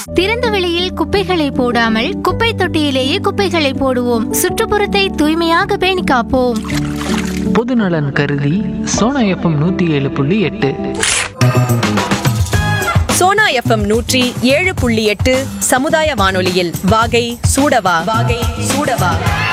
திறந்த வெளியில் குப்பைகளை போடாமல் குப்பை தொட்டியிலேயே குப்பைகளை போடுவோம் சுற்றுப்புறத்தை தூய்மையாக பேணி காப்போம் பொதுநலன் கருதி சோனா எஃப்எம் நூற்றி ஏழு புள்ளி எட்டு சோனா எஃப்எம் நூற்றி ஏழு புள்ளி எட்டு சமுதாய வானொலியில் வாகை சூடவா வாகை சூடவா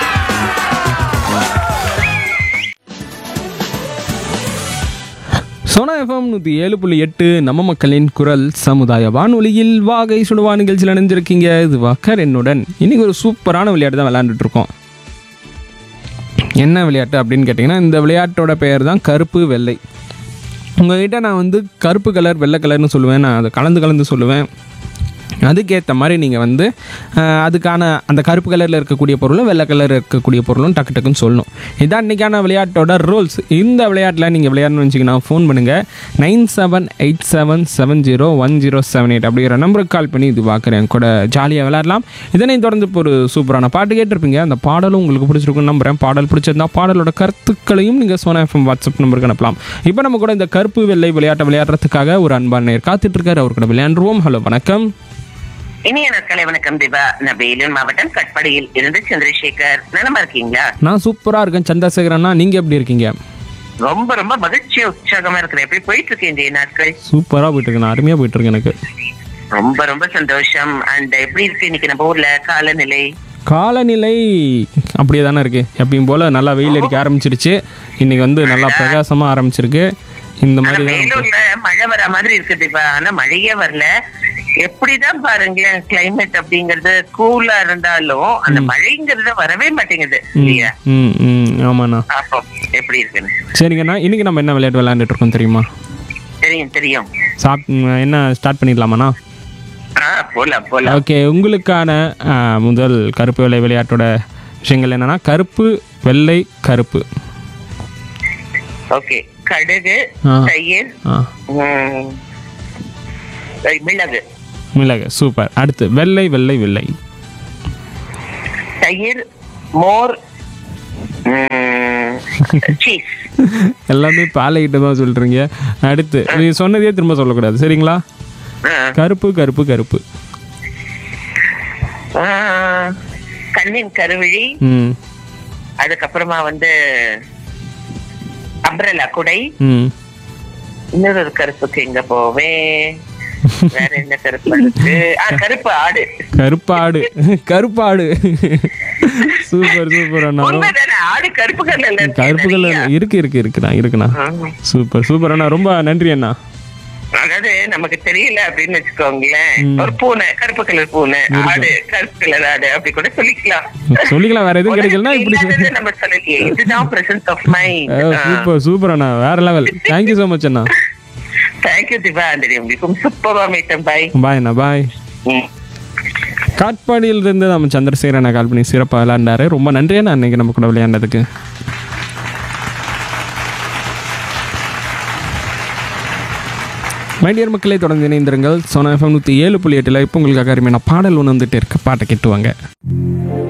சோனா எஃப்எம் நூற்றி ஏழு புள்ளி எட்டு நம்ம மக்களின் குரல் சமுதாய வானொலியில் வாகை சுடுவா நிகழ்ச்சியில் இணைஞ்சிருக்கீங்க இது வாக்கர் என்னுடன் இன்னைக்கு ஒரு சூப்பரான விளையாட்டு தான் விளையாண்டுட்டு இருக்கோம் என்ன விளையாட்டு அப்படின்னு கேட்டிங்கன்னா இந்த விளையாட்டோட பெயர் தான் கருப்பு வெள்ளை உங்ககிட்ட நான் வந்து கருப்பு கலர் வெள்ளை கலர்னு சொல்லுவேன் நான் அதை கலந்து கலந்து சொல்லுவேன் அதுக்கேற்ற மாதிரி நீங்கள் வந்து அஹ், அதுக்கான அந்த கருப்பு கலரில் இருக்கக்கூடிய பொருளும் வெள்ளை கலரில் இருக்கக்கூடிய பொருளும் டக்கு டக்குன்னு சொல்லணும் இதான் இன்றைக்கான விளையாட்டோட ரூல்ஸ் இந்த விளையாட்டில் நீங்கள் விளையாடணும்னு வச்சிங்கன்னா ஃபோன் பண்ணுங்கள் nine seven eight seven seven zero one zero seven eight அப்படிங்கிற நம்பருக்கு கால் பண்ணி இது பார்க்குறேன் கூட ஜாலியாக விளையாடலாம் இதனை தொடர்ந்து இப்போ ஒரு சூப்பரான பாட்டு கேட்டிருப்பீங்க அந்த பாடலும் உங்களுக்கு பிடிச்சிருக்குன்னு நம்புறேன் பாடல் பிடிச்சிருந்தா பாடலோட கருத்துக்களையும் நீங்கள் சோனா எஃப்எம் வாட்ஸ்அப் நம்பருக்கு அனுப்பலாம் இப்போ நம்ம கூட இந்த கருப்பு வெள்ளை விளையாட்டை விளையாடுறதுக்காக ஒரு அன்பான நேர் காத்துட்டு இருக்காரு அவர் கூட விளையாண்டுருவோம் ஹலோ வணக்கம் இனிய நாட்களை வணக்கம் தீபா நான் வேலூர் மாவட்டம் கட்படியில் இருந்து சந்திரசேகர் நலமா இருக்கீங்களா நான் சூப்பராக இருக்கேன் சந்திரசேகரண்ணா நீங்கள் எப்படி இருக்கீங்க ரொம்ப ரொம்ப மகிழ்ச்சியா உற்சாகமா இருக்கிறேன் எப்படி போயிட்டு இருக்கு இந்த நாட்கள் சூப்பராக போயிட்டு இருக்கு அருமையாக போயிட்டு இருக்கு எனக்கு ரொம்ப ரொம்ப சந்தோஷம் அண்ட் எப்படி இருக்கு இன்னைக்கு நம்ம ஊர்ல காலநிலை காலநிலை அப்படியே தானே இருக்கு எப்பயும் போல் நல்லா வெயில் அடிக்க ஆரம்பிச்சிருச்சு இன்னைக்கு வந்து நல்லா பிரகாசமாக ஆரம்பிச்சிருக்கு இந்த ஆனா மாதிரி தான் வேலூர்ல மழை வர மாதிரி இருக்கு தீபா ஆனா மழையே வரல எப்படிதான் பாருங்களேன் கிளைமேட் அப்படிங்கறது கூலா இருந்தாலும் அந்த மழைங்கிறது வரவே மாட்டேங்குது இல்லையா ம் ம் ஆமாண்ணா அப்போ எப்படி இருக்குன்னு சரிங்கண்ணா இன்னைக்கு நம்ம என்ன விளையாட்டு விளையாண்டுட்டு இருக்கோம் தெரியுமா தெரியும் தெரியும் சாப் என்ன ஸ்டார்ட் பண்ணிடலாமாண்ணா ஆஹ் போலாம் போலாம் ஓகே உங்களுக்கான ஆ, முதல் கருப்பு வெள்ளை விளையாட்டோட விஷயங்கள் என்னன்னா கருப்பு வெள்ளை கருப்பு ஓகே கடுகு ஆ. தயிர் ஆ உம், ஐ, மிளகு மிளகு சூப்பர் அடுத்து வெள்ளை வெள்ளை வெள்ளை தயிர் மோர் சீஸ் எல்லாமே பாலைகிட்ட தான் சொல்கிறீங்க அடுத்து நீ சொன்னதே திரும்ப சொல்லக்கூடாது சரிங்களா கருப்பு கருப்பு கருப்பு கண்ணின் கருவிழி ம் அதுக்கப்புறமா வந்து அம்ரலா குடை ம் இன்னொரு ஒரு கருப்புக்கு எங்க போவேன் வேற என்ன கருப்பு இருக்கு ஆ, கருப்பு ஆடு கருப்பாடு கருப்பாடு சூப்பர் சூப்பர் அண்ணா உண்மைதானே ஆடு கருப்பு கலர்ல இருக்கு கருப்பு கலர் நிறைய. இருக்கு இருக்கு இருக்குண்ணா இருக்குண்ணா ஆமா. சூப்பர் சூப்பர் அண்ணா ரொம்ப நன்றி அண்ணா அதாவது நமக்கு தெரியல அப்படின்னு வச்சுக்கோங்களேன் ஒரு பூனை கருப்பு கலர் பூனை ஆடு கருப்பு கலர் ஆடு அப்படி கூட சொல்லிக்கலாம் சொல்லிக்கலாம் வேற எதுவும் கிடைக்கலனா இப்படி இல்லாததை நம்ம சொல்லலையே இதுதான் presence of mind super super அண்ணா வேற லெவல் தேங்க்யூ ஸோ மச் அண்ணா தேங்க்யூ திவா அந்தரி உங்களுக்கும் சூப்பரா மீட்டம் பாய் பாய் அண்ணா பாய் காட்பாடியிலிருந்து நம்ம சந்திரசேகர் அண்ணா கால் பண்ணி சிறப்பாக விளையாண்டாரு ரொம்ப நன்றி அண்ணா அன்னைக்கு நம்ம கூட விளையாண்டதுக்கு மைடியர் மக்களை தொடர்ந்து இணைந்திருங்கள் சோனா எஃப்எம் நூற்றி ஏழு புள்ளி எட்டில் இப்போ உங்களுக்காக அருமையான பாடல் ஒன்று வந்துட்டு இருக்கு பாட்டை கேட்டுவாங்க